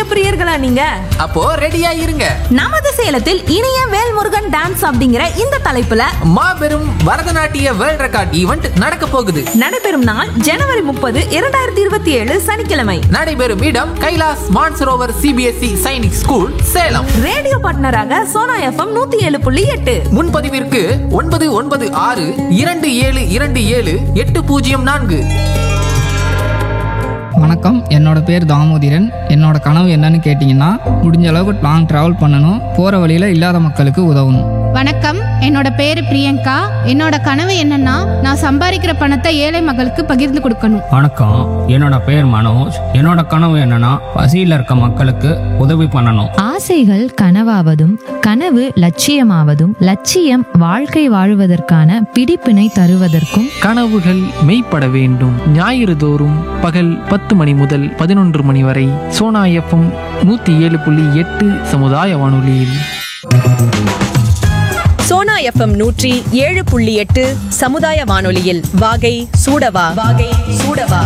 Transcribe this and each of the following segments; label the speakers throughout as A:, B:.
A: பிரியர்களா நீங்க
B: அப்போ ரெடியா இருங்க
A: நமது சேலத்தில் இனிய வேல்முருகன் டான்ஸ் அப்படிங்கிற இந்த தலைப்புல
B: மாபெரும் பரதநாட்டிய வேர்ல்ட் ரெக்கார்ட் ஈவெண்ட் நடக்க போகுது
A: நடைபெறும் நாள் ஜனவரி முப்பது இரண்டாயிரத்தி இருபத்தி ஏழு சனிக்கிழமை
B: நடைபெறும் இடம் Kailash Mansarovar CBSE Sainik school Salem
A: radio பார்ட்னராக சோனா எஃப்எம் நூத்தி ஏழு புள்ளி எட்டு
B: முன்பதிவிற்கு ஒன்பது ஒன்பது ஆறு இரண்டு ஏழு இரண்டு ஏழு எட்டு பூஜ்ஜியம் நான்கு
C: வணக்கம் என்னோட பேர் தாமோதிரன் என்னோட கனவு என்னன்னு கேட்டிங்கன்னா முடிஞ்ச அளவுக்கு லாங் ட்ராவல் பண்ணணும் போகிற வழியில் இல்லாத மக்களுக்கு உதவணும்
D: வணக்கம் என்னோட பேரு பிரியங்கா என்னோட கனவு என்னன்னா நான் சம்பாதிக்கிற பணத்தை ஏழை மக்களுக்கு பகிர்ந்து கொடுக்கணும்
E: வணக்கம் என்னோட பேர் மனோஜ் என்னோட கனவு என்னன்னா பசியில் இருக்க மக்களுக்கு உதவி பண்ணணும்
F: ஆசைகள் கனவாவதும் கனவு லட்சியமாவதும் லட்சியம் வாழ்க்கை வாழுவதற்கான பிடிப்பினை தருவதற்கும்
G: கனவுகள் மெய்ப்பட வேண்டும் ஞாயிறு தோறும் பகல் பத்து மணி முதல் பதினொன்று மணி வரை சோனா எஃப்எம் நூற்றி ஏழு புள்ளி எட்டு சமுதாய வானொலியில்
H: சோனா எஃப்எம் நூற்றி ஏழு புள்ளி எட்டு சமுதாய வானொலியில் வாகை சூடவா வாகை சூடவா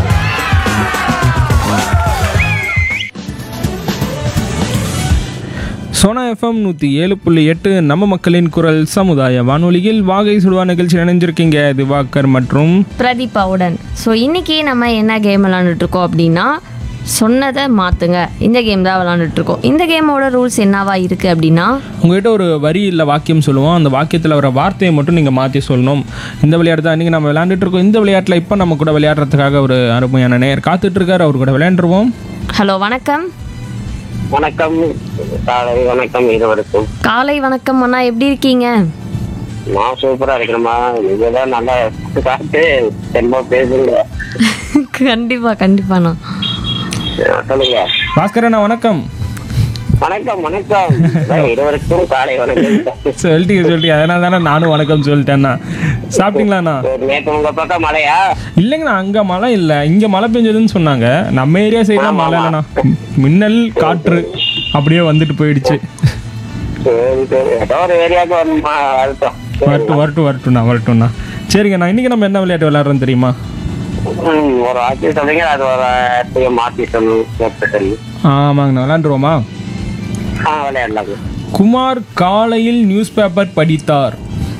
I: சோனா எஃப்எம் நூற்றி ஏழு புள்ளி எட்டு நம்ம மக்களின் குரல் சமுதாய வானொலியில் வாகை சுடுவா நிகழ்ச்சி இணைஞ்சிருக்கீங்க திவாகர் மற்றும்
J: பிரதீபாவுடன் ஸோ இன்னைக்கு நம்ம என்ன கேம் விளாண்டுட்டு இருக்கோம் அப்படின்னா சொன்னதை மாற்றுங்க இந்த கேம் தான் விளாண்டுட்டு இருக்கோம் இந்த கேமோட ரூல்ஸ் என்னவா இருக்குது அப்படின்னா
I: உங்ககிட்ட ஒரு வரி இல்லை வாக்கியம் சொல்லுவோம் அந்த வாக்கியத்தில் வர வார்த்தையை மட்டும் நீங்கள் மாற்றி சொல்லணும் இந்த விளையாட்டு தான் இன்றைக்கி நம்ம விளையாண்டுட்டு இருக்கோம் இந்த விளையாட்டில் இப்போ நம்ம கூட விளையாடுறதுக்காக ஒரு அருமையான நேர் காத்துட்டு இருக்காரு அவர் கூட விளையாண்டுருவோம்
J: ஹலோ வணக்கம்
K: வணக்கம் காலை வணக்கம் இருவருக்கும்
J: காலை வணக்கம் அண்ணா எப்படி இருக்கீங்க
K: நான் சூப்பரா இருக்கிறேம்மா நீங்க தான் நல்லா காட்டு தெம்பா பேசுங்க
J: கண்டிப்பாக கண்டிப்பாண்ணா
K: அஹ் சொல்லுங்க
I: பாஸ்கர் அண்ணா வணக்கம்
K: வணக்கம் வணக்கம் அஹ் இருவருக்கும் காலை வணக்கம்
I: சொல்லிட்டீங்க சொல்லிட்டீங்க அதனால தானே நானும் வணக்கம் சொல்லிட்டேண்ணா சாப்பிட்டீங்களாண்ணா
K: நேற்று உங்க பக்கம் மழையா
I: இல்லைங்கண்ணா அங்கே மழை இல்லை இங்கே மழை பெஞ்சதுன்னு சொன்னாங்க நம்ம ஏரியா சைட்லாம் மழை இல்லைண்ணா மின்னல் காற்று அப்படியே வந்துட்டு போயிடுச்சு
K: சரி சரி ஏதோ ஒரு ஏரியாவுக்கு வரணுமா அர்த்தம்
I: வரட்டும் வரட்டும் வரட்டும்ண்ணா வரட்டும்ண்ணா சரிங்கண்ணா இன்னைக்கு நம்ம என்ன விளையாட்டு விளையாடுறோம் தெரியுமா
K: ம், ஒரு வார்த்தை சொல்றீங்க அது ஒரு வார்த்தையை மாத்தி சொல்லணும் கேட்டு சொல்லி
I: ஆமாங்கண்ணா விளையாண்டுருவோமா
K: ஆ விளையாடலாங்க
I: குமார் காலையில் நியூஸ் பேப்பர் படித்தார்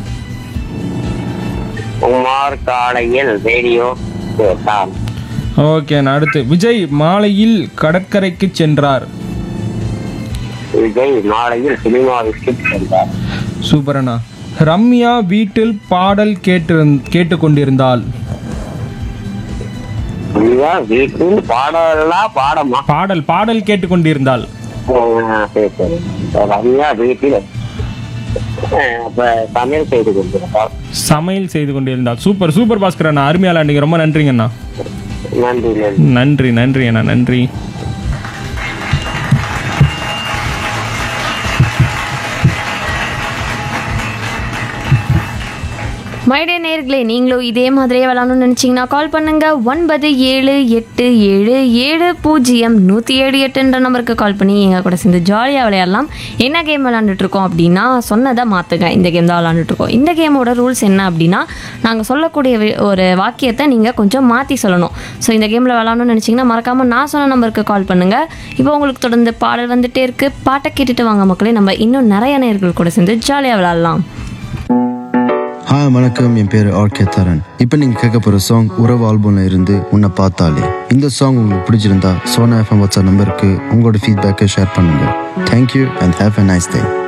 K: குமார் காலையில் ரேடியோ கேட்டான்
I: ஓகேண்ணா அடுத்து விஜய் மாலையில் கடற்கரைக்கு சென்றார்
K: விஜய் நாளையில் சினிமாவிற்கு சென்றார்
I: சூப்பரண்ணா ரம்யா வீட்டில் பாடல் கேட்டு கேட்டுக்கொண்டிருந்தாள்
K: ஐயா, வீட்டில் பாடலாம் பாடமா
I: பாடல் பாடல் கேட்டுக்கொண்டிருந்தாள்
K: ஆ, சரி சரி ரம்யா வீட்டில் ஆ, அப்ப சமையல் செய்து கொடுத்துருக்கார்
I: சமையல் செய்து கொண்டிருந்தாள் சூப்பர் சூப்பர் பாஸ்கர் அண்ணா அருமையா விளையாண்டீங்க ரொம்ப நன்றிங்கண்ணா
K: நன்றி நன்றி
I: நன்றி நன்றி அண்ணா நன்றி
J: மைடிய நேர்களே நீங்களும் இதே மாதிரியே விளாடணும்னு நினச்சிங்கன்னா கால் பண்ணுங்க ஒன்பது ஏழு எட்டு ஏழு ஏழு பூஜ்ஜியம் நூற்றி ஏழு எட்டுன்ற நம்பருக்கு கால் பண்ணி எங்கள் கூட சேர்ந்து ஜாலியாக விளையாடலாம் என்ன கேம் விளாண்டுட்டு இருக்கோம் அப்படின்னா சொன்னதை மாற்றுங்க இந்த கேம் தான் விளாண்டுட்டு இருக்கோம் இந்த கேமோட ரூல்ஸ் என்ன அப்படின்னா நாங்கள் சொல்லக்கூடிய வி- ஒரு வாக்கியத்தை நீங்கள் கொஞ்சம் மாற்றி சொல்லணும் ஸோ இந்த கேமில் விளாடணும்னு நினச்சிங்கன்னா மறக்காமல் நான் சொன்ன நம்பருக்கு கால் பண்ணுங்கள் இப்போ உங்களுக்கு தொடர்ந்து பாடல் வந்துட்டே இருக்குது பாட்டை கேட்டுட்டு வாங்க மக்களே நம்ம இன்னும் நிறைய நேர்கள் கூட சேர்ந்து ஜாலியாக விளாட்லாம்
L: ஹாய் வணக்கம் என் பேர் ஆர்கே தரன் இப்போ நீங்க கேட்க போற சாங் உறவு ஆல்பம்ல இருந்து உன்னை பார்த்தாலே இந்த சாங் உங்களுக்கு பிடிச்சிருந்தா சோனா எஃப்எம் வாட்ஸ்அப் நம்பருக்கு உங்களோட ஃபீட்பேக்கை ஷேர் பண்ணுங்க thank you and have a nice day